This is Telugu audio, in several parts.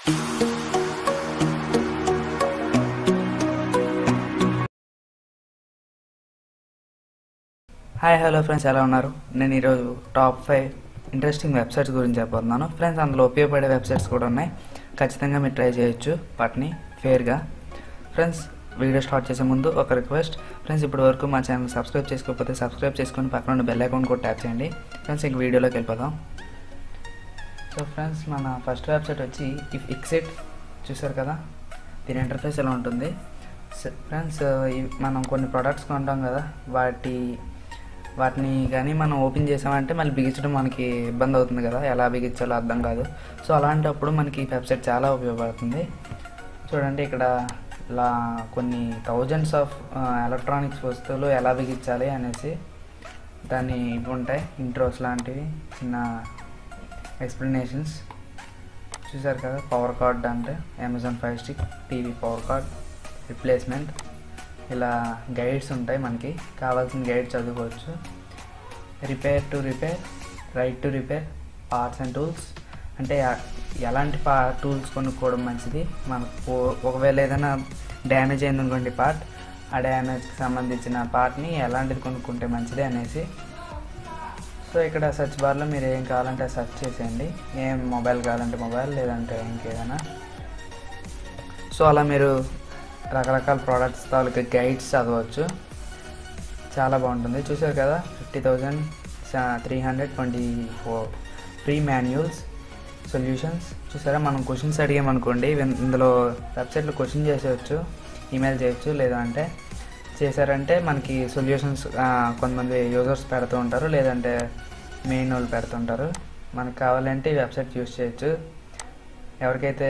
హాయ్ హలో ఫ్రెండ్స్ ఎలా ఉన్నారు నేను ఈరోజు టాప్ ఫైవ్ ఇంట్రెస్టింగ్ వెబ్సైట్స్ గురించి చెప్పబోతున్నాను ఫ్రెండ్స్ అందులో ఉపయోగపడే వెబ్సైట్స్ కూడా ఉన్నాయి ఖచ్చితంగా మీరు ట్రై చేయొచ్చు వాటిని ఫేర్గా ఫ్రెండ్స్ వీడియో స్టార్ట్ చేసే ముందు ఒక రిక్వెస్ట్ ఫ్రెండ్స్ ఇప్పటి వరకు మా ఛానల్ సబ్స్క్రైబ్ చేసుకోకపోతే సబ్స్క్రైబ్ చేసుకుని పక్కన ఉన్న బెల్ అకౌంట్ కూడా ట్యాప్ చేయండి ఫ్రెండ్స్ ఇంక వీడియోలోకి వెళ్ళిపోదాం సో ఫ్రెండ్స్ మన ఫస్ట్ వెబ్సైట్ వచ్చి ఇఫ్ ఇక్సిట్ చూసారు కదా దీని ఇంటర్ఫేస్ ఎలా ఉంటుంది ఫ్రెండ్స్ మనం కొన్ని ప్రోడక్ట్స్ కొంటాం కదా వాటి వాటిని కానీ మనం ఓపెన్ చేసామంటే మళ్ళీ బిగించడం మనకి ఇబ్బంది అవుతుంది కదా ఎలా బిగించాలో అర్థం కాదు సో అలాంటప్పుడు మనకి ఈ వెబ్సైట్ చాలా ఉపయోగపడుతుంది చూడండి ఇక్కడ ఇలా కొన్ని థౌజండ్స్ ఆఫ్ ఎలక్ట్రానిక్స్ వస్తువులు ఎలా బిగించాలి అనేసి దాన్ని ఇవి ఉంటాయి ఇంట్రోస్ లాంటివి చిన్న ఎక్స్ప్లెనేషన్స్ చూసారు కదా పవర్ కార్డ్ అంటే Amazon Fire stick TV power cord replacement ఇలా గైడ్స్ ఉంటాయి మనకి కావాల్సిన గైడ్ చదువుకోవచ్చు repair to repair right to repair parts and tools అంటే ఎలాంటి పా టూల్స్ కొనుక్కోవడం మంచిది మనకు ఒకవేళ ఏదైనా డ్యామేజ్ అయింది అనుకోండి పార్ట్ ఆ డ్యామేజ్కి సంబంధించిన పార్ట్ని ఎలాంటిది కొనుక్కుంటే మంచిది అనేసి సో ఇక్కడ సెర్చ్ బార్లో మీరు ఏం కావాలంటే సెర్చ్ చేసేయండి ఏం మొబైల్ కావాలంటే మొబైల్ లేదంటే ఇంకేదైనా సో అలా మీరు రకరకాల ప్రోడక్ట్స్ తాలూకా గైడ్స్ చదవచ్చు చాలా బాగుంటుంది చూసారు కదా fifty thousand three hundred twenty four free manuals solutions చూసారా మనం క్వశ్చన్స్ అడిగామనుకోండి ఇందులో వెబ్సైట్లో క్వశ్చన్ చేసేయచ్చు ఈమెయిల్ చేయొచ్చు లేదా అంటే చేశారంటే మనకి సొల్యూషన్స్ కొంతమంది యూజర్స్ పెడుతూ ఉంటారు లేదంటే మెయిన్ వాళ్ళు పెడుతుంటారు మనకు కావాలంటే ఈ వెబ్సైట్ యూస్ చేయొచ్చు ఎవరికైతే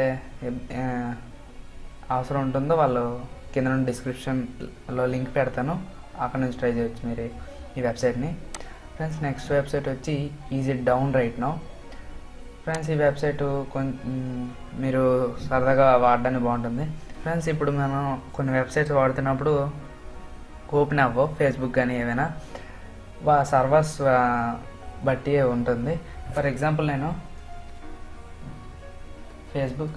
అవసరం ఉంటుందో వాళ్ళు కింద నుండి డిస్క్రిప్షన్లో లింక్ పెడతాను అక్కడ నుంచి ట్రై చేయొచ్చు మీరు ఈ వెబ్సైట్ని ఫ్రెండ్స్ నెక్స్ట్ వెబ్సైట్ వచ్చి is it down right now friends ఈ వెబ్సైట్ కొంచెం మీరు సరదాగా వాడడానికి బాగుంటుంది ఫ్రెండ్స్ ఇప్పుడు మనం కొన్ని వెబ్సైట్స్ వాడుతున్నప్పుడు ఓపెన్ అవ్వవు ఫేస్బుక్ కానీ ఏమైనా వా సర్వర్స్ బట్టి ఉంటుంది ఫర్ ఎగ్జాంపుల్ నేను Facebook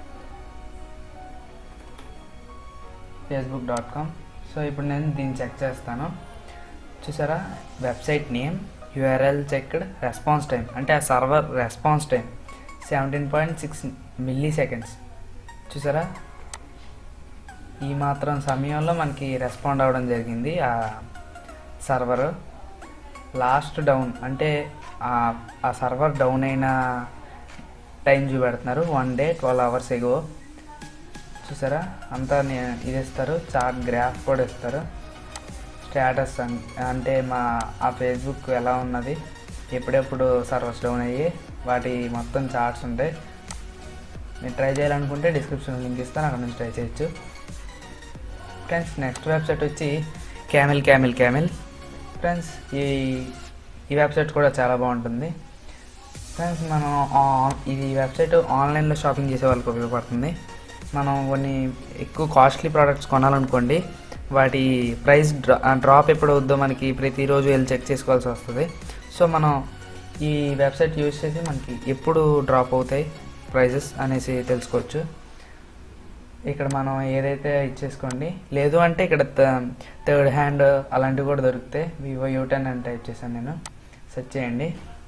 Facebook dot com so ఇప్పుడు నేను దీన్ని చెక్ చేస్తాను చూసారా website name URL checked response time అంటే ఆ server response time seventeen point six milliseconds చూసారా ఈ మాత్రం సమయంలో మనకి రెస్పాండ్ అవ్వడం జరిగింది ఆ సర్వర్ లాస్ట్ డౌన్ అంటే ఆ సర్వర్ డౌన్ అయిన టైం చూపెడుతున్నారు one day twelve hours ago చూసారా అంతా ఇది ఇస్తారు చార్ట్ గ్రాఫ్ కూడా ఇస్తారు స్టేటస్ అంటే మా ఆ ఫేస్బుక్ ఎలా ఉన్నది ఎప్పుడెప్పుడు సర్వర్స్ డౌన్ అయ్యి వాటి మొత్తం చార్ట్స్ ఉంటాయి మీరు ట్రై చేయాలనుకుంటే డిస్క్రిప్షన్ లింక్ ఇస్తాను అక్కడ నుంచి ట్రై చేయొచ్చు ఫ్రెండ్స్ నెక్స్ట్ వెబ్సైట్ వచ్చి క్యామిల్ క్యామిల్ క్యామిల్ ఫ్రెండ్స్ ఈ ఈ వెబ్సైట్ కూడా చాలా బాగుంటుంది ఫ్రెండ్స్ మనం ఇది వెబ్సైట్ ఆన్లైన్లో షాపింగ్ చేసే వాళ్ళకి ఉపయోగపడుతుంది మనం కొన్ని ఎక్కువ కాస్ట్లీ ప్రోడక్ట్స్ కొనాలనుకోండి వాటి ప్రైస్ డ్రా డ్రాప్ ఎప్పుడు అవుద్దో మనకి ప్రతిరోజు వెళ్ళి చెక్ చేసుకోవాల్సి వస్తుంది సో మనం ఈ వెబ్సైట్ యూజ్ చేసి మనకి ఎప్పుడు డ్రాప్ అవుతాయి ప్రైజెస్ అనేసి తెలుసుకోవచ్చు ఇక్కడ మనం ఏదైతే ఇచ్చేసుకోండి లేదు అంటే ఇక్కడ థర్డ్ హ్యాండ్ అలాంటివి కూడా దొరుకుతాయి వివో యూ టెన్ అని టైప్ చేశాను నేను సెర్చ్ చేయండి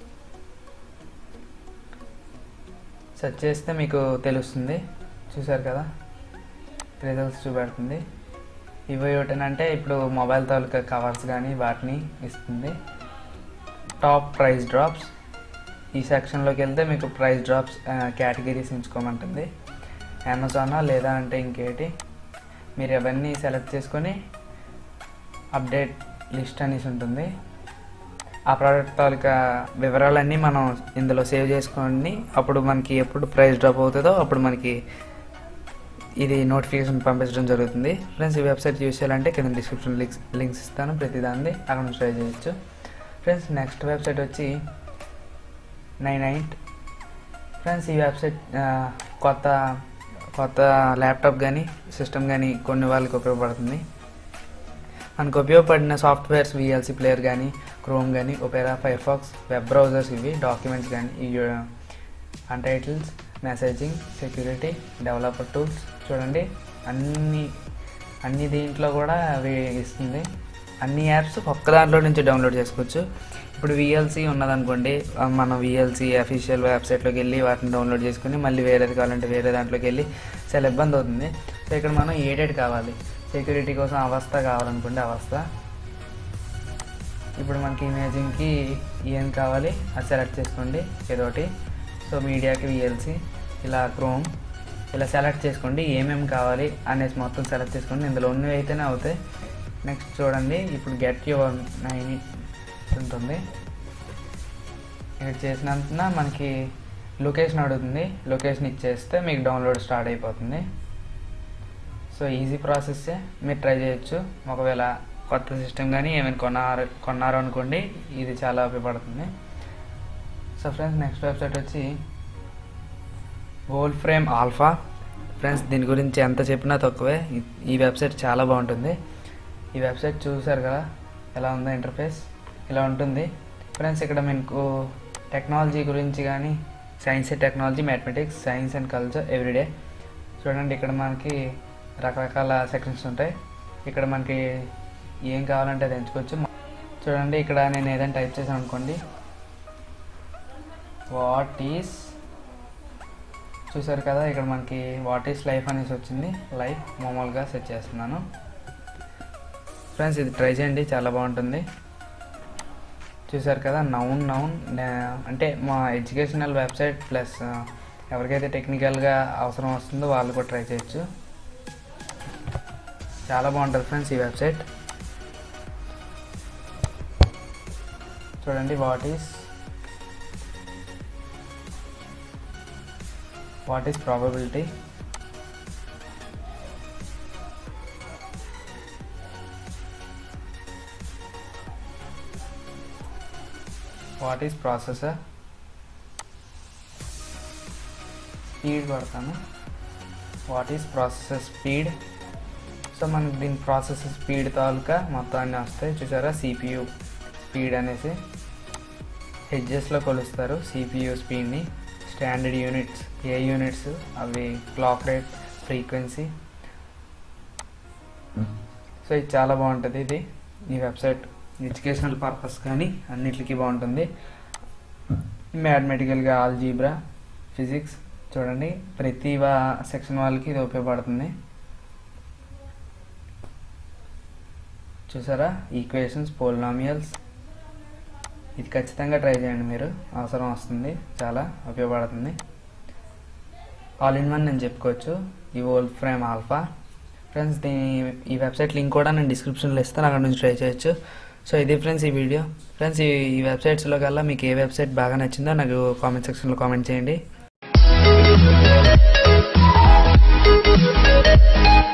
సెర్చ్ చేస్తే మీకు తెలుస్తుంది చూసారు కదా రిజల్ట్స్ చూపెడుతుంది వివో యూ టెన్ అంటే ఇప్పుడు మొబైల్ తాలూకా కవర్స్ కానీ వాటిని ఇస్తుంది టాప్ ప్రైస్ డ్రాప్స్ ఈ సెక్షన్లోకి వెళ్తే మీకు ప్రైస్ డ్రాప్స్ కేటగిరీస్ ఎంచుకోమంటుంది అమెజానా లేదా అంటే ఇంకేటి మీరు అవన్నీ సెలెక్ట్ చేసుకొని అప్డేట్ లిస్ట్ అనేసి ఉంటుంది ఆ ప్రోడక్ట్ తాలూకా వివరాలన్నీ మనం ఇందులో సేవ్ చేసుకొని అప్పుడు మనకి ఎప్పుడు ప్రైస్ డ్రాప్ అవుతుందో అప్పుడు మనకి ఇది నోటిఫికేషన్ పంపించడం జరుగుతుంది ఫ్రెండ్స్ ఈ వెబ్సైట్ యూస్ చేయాలంటే కింద డిస్క్రిప్షన్ లింక్స్ లింక్స్ ఇస్తాను ప్రతిదాన్ని అక్కడ నుంచి ట్రై చేయొచ్చు ఫ్రెండ్స్ నెక్స్ట్ వెబ్సైట్ వచ్చి నైన్ ఎయిట్ ఫ్రెండ్స్ ఈ వెబ్సైట్ కొత్త కొత్త ల్యాప్టాప్ కానీ సిస్టమ్ కానీ కొన్ని వాళ్ళకి ఉపయోగపడుతుంది మనకు ఉపయోగపడిన సాఫ్ట్వేర్స్ విఎల్సి ప్లేయర్ కానీ క్రోమ్ కానీ ఒపేరా ఫైర్ఫాక్స్ వెబ్ బ్రౌజర్స్ ఇవి డాక్యుమెంట్స్ కానీ ఈ utilities messaging security developer tools చూడండి అన్ని అన్ని దీంట్లో కూడా అవి ఇస్తుంది అన్ని యాప్స్ ఒక్క దాంట్లో నుంచి డౌన్లోడ్ చేసుకోవచ్చు ఇప్పుడు విఎల్సి ఉన్నదనుకోండి ఆ, మనం విఎల్సి అఫీషియల్ వెబ్సైట్లోకి వెళ్ళి వాటిని డౌన్లోడ్ చేసుకుని మళ్ళీ వేరేది కావాలంటే వేరే దాంట్లోకి వెళ్ళి చాలా ఇబ్బంది అవుతుంది సో ఇక్కడ మనం ఏడెడ్ కావాలి సెక్యూరిటీ కోసం అవస్థ కావాలనుకోండి అవస్థ ఇప్పుడు మనకి ఇమేజింగ్కి ఏం కావాలి అది సెలెక్ట్ చేసుకోండి ఏదోటి సో మీడియాకి విఎల్సి ఇలా క్రోమ్ ఇలా సెలెక్ట్ చేసుకోండి ఏమేమి కావాలి అనేసి మొత్తం సెలెక్ట్ చేసుకోండి ఇందులో ఉన్నవి అయితేనే అవుతాయి నెక్స్ట్ చూడండి ఇప్పుడు గెట్ యువర్ నైన్ ఉంటుంది ఇక్కడ చేసినంత మనకి లొకేషన్ అడుగుతుంది లొకేషన్ ఇచ్చేస్తే మీకు డౌన్లోడ్ స్టార్ట్ అయిపోతుంది సో ఈజీ ప్రాసెస్ మీరు ట్రై చేయొచ్చు ఒకవేళ కొత్త సిస్టమ్ కానీ ఏమైనా కొన్నారు కొన్నారు అనుకోండి ఇది చాలా ఉపయోగపడుతుంది సో ఫ్రెండ్స్ నెక్స్ట్ వెబ్సైట్ వచ్చి వోల్ ఫ్రేమ్ ఆల్ఫా ఫ్రెండ్స్ దీని గురించి ఎంత చెప్పినా తక్కువే ఈ- ఈ వెబ్సైట్ చాలా బాగుంటుంది ఈ వెబ్సైట్ చూసారు కదా ఎలా ఉందో ఇంటర్ఫేస్ ఇలా ఉంటుంది ఫ్రెండ్స్ ఇక్కడ మీకు టెక్నాలజీ గురించి కానీ science and technology mathematics science and culture everyday చూడండి ఇక్కడ మనకి రకరకాల సెక్షన్స్ ఉంటాయి ఇక్కడ మనకి ఏం కావాలంటే అది ఎంచుకోవచ్చు చూడండి ఇక్కడ నేను ఏదైనా టైప్ చేశాను అనుకోండి వాట్ ఈస్ చూసారు కదా ఇక్కడ మనకి వాట్ ఈస్ లైఫ్ అనేసి వచ్చింది లైఫ్ మామూలుగా సెట్ చేస్తున్నాను ఫ్రెండ్స్ ఇది ట్రై చేయండి చాలా బాగుంటుంది చూసారు కదా నౌన్ నౌన్ అంటే మా ఎడ్యుకేషనల్ వెబ్సైట్ ప్లస్ ఎవరికైతే టెక్నికల్గా అవసరం వస్తుందో వాళ్ళు కూడా ట్రై చేయొచ్చు చాలా బాగుంటుంది ఫ్రెండ్స్ ఈ వెబ్సైట్ చూడండి what is what is probability what is processor speed పడతాను what is processor speed so మనకి దీని ప్రాసెసర్ స్పీడ్ తాలూకా మొత్తం అన్నీ వస్తాయి చూసారా సిపియు స్పీడ్ అనేసి హెడ్జెస్లో కొలుస్తారు సిపియు స్పీడ్ని స్టాండర్డ్ యూనిట్స్ ఏ యూనిట్స్ అవి క్లాక్ రేట్ ఫ్రీక్వెన్సీ సో ఇది చాలా బాగుంటుంది ఇది ఈ వెబ్సైట్ ఎడ్యుకేషనల్ పర్పస్ కానీ అన్నిటికీ బాగుంటుంది మ్యాథమెటికల్గా ఆల్జీబ్రా ఫిజిక్స్ చూడండి ప్రతి సెక్షన్ వాళ్ళకి ఇది ఉపయోగపడుతుంది చూసారా ఈక్వేషన్స్ పోలినామియల్స్ ఇది ఖచ్చితంగా ట్రై చేయండి మీరు అవసరం వస్తుంది చాలా ఉపయోగపడుతుంది ఆల్ ఇన్ వన్ నేను చెప్పుకోవచ్చు ఈ ఓల్డ్ ఫ్రేమ్ ఆల్ఫా ఫ్రెండ్స్ దీని ఈ వెబ్సైట్ లింక్ కూడా నేను డిస్క్రిప్షన్లో ఇస్తాను అక్కడ నుంచి ట్రై చేయొచ్చు సో ఇది ఫ్రెండ్స్ ఈ వీడియో ఫ్రెండ్స్ ఈ ఈ వెబ్సైట్స్లో కల్లా మీకు ఏ వెబ్సైట్ బాగా నచ్చిందో నాకు కామెంట్ సెక్షన్లో కామెంట్ చేయండి